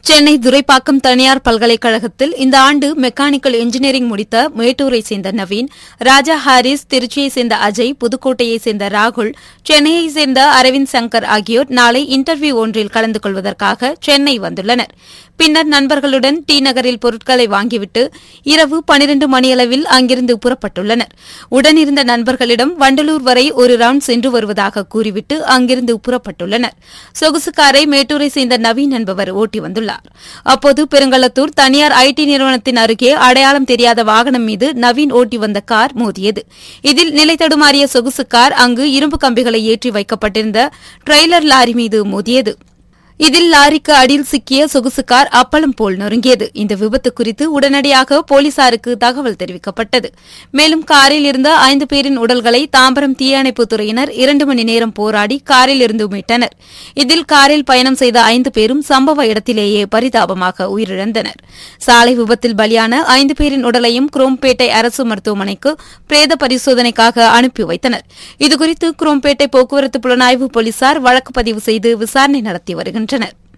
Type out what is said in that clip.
சென்னை துரைப்பாக்கம் தனியார் பல்கலைக்கழகத்தில் இந்த ஆண்டு மெக்கானிக்கல் இன்ஜினியரிங் முடித்த மேட்டூரை சேர்ந்த நவீன் ராஜா ஹாரிஸ் திருச்சியைச் சேர்ந்த அஜய் புதுக்கோட்டையைச் சேர்ந்த ராகுல் சென்னையைச் சேர்ந்த அரவிந்த் சங்கர் ஆகியோர் நாளை இன்டர்வியூ ஒன்றில் கலந்து கொள்வதற்காக சென்னை வந்துள்ளனர் பின்னர் நண்பர்களுடன் டி நகரில் பொருட்களை வாங்கிவிட்டு இரவு பனிரண்டு மணியளவில் அங்கிருந்து புறப்பட்டுள்ளனர் உடனிருந்த நண்பர்களிடம் வண்டலூர் வரை ஒரு ரவுண்ட் சென்று வருவதாக கூறிவிட்டு அங்கிருந்து புறப்பட்டுள்ளனர் சொகுசு காரை மேட்டூரை சேர்ந்த நவீன் என்பவர் ஓட்டி வந்துள்ளார் அப்போது பெருங்களத்தூர் தனியார் ஐடி நிறுவனத்தின் அருகே அடையாளம் தெரியாத வாகனம் மீது நவீன் ஓட்டி வந்த கார் மோதியது இதில் நிலை தடுமாறிய சொகுசு கார் அங்கு இரும்பு கம்பிகளை ஏற்றி வைக்கப்பட்டிருந்த ட்ரெய்லர் லாரி மீது மோதியது இதில் லாரிக்கு அடியில் சிக்கிய சொகுசு கார் அப்பளம் போல் நொறுங்கியது இந்த விபத்து குறித்து உடனடியாக போலீசாருக்கு தகவல் தெரிவிக்கப்பட்டது மேலும் காரில் இருந்த ஐந்து பேரின் உடல்களை தாம்பரம் தீயணைப்புத் துறையினர் இரண்டு மணி நேரம் போராடி காரில் இருந்து மீட்டனர் இதில் காரில் பயணம் செய்த ஐந்து பேரும் சம்பவ இடத்திலேயே பரிதாபமாக உயிரிழந்தனர் சாலை விபத்தில் பலியான ஐந்து பேரின் உடலையும் குரோம்பேட்டை அரசு மருத்துவமனைக்கு பிரேத பரிசோதனைக்காக அனுப்பி வைத்தனர் இதுகுறித்து குரோம்பேட்டை போக்குவரத்து புலனாய்வு போலீசார் வழக்கு பதிவு செய்து விசாரணை நடத்தி வருகின்றனர்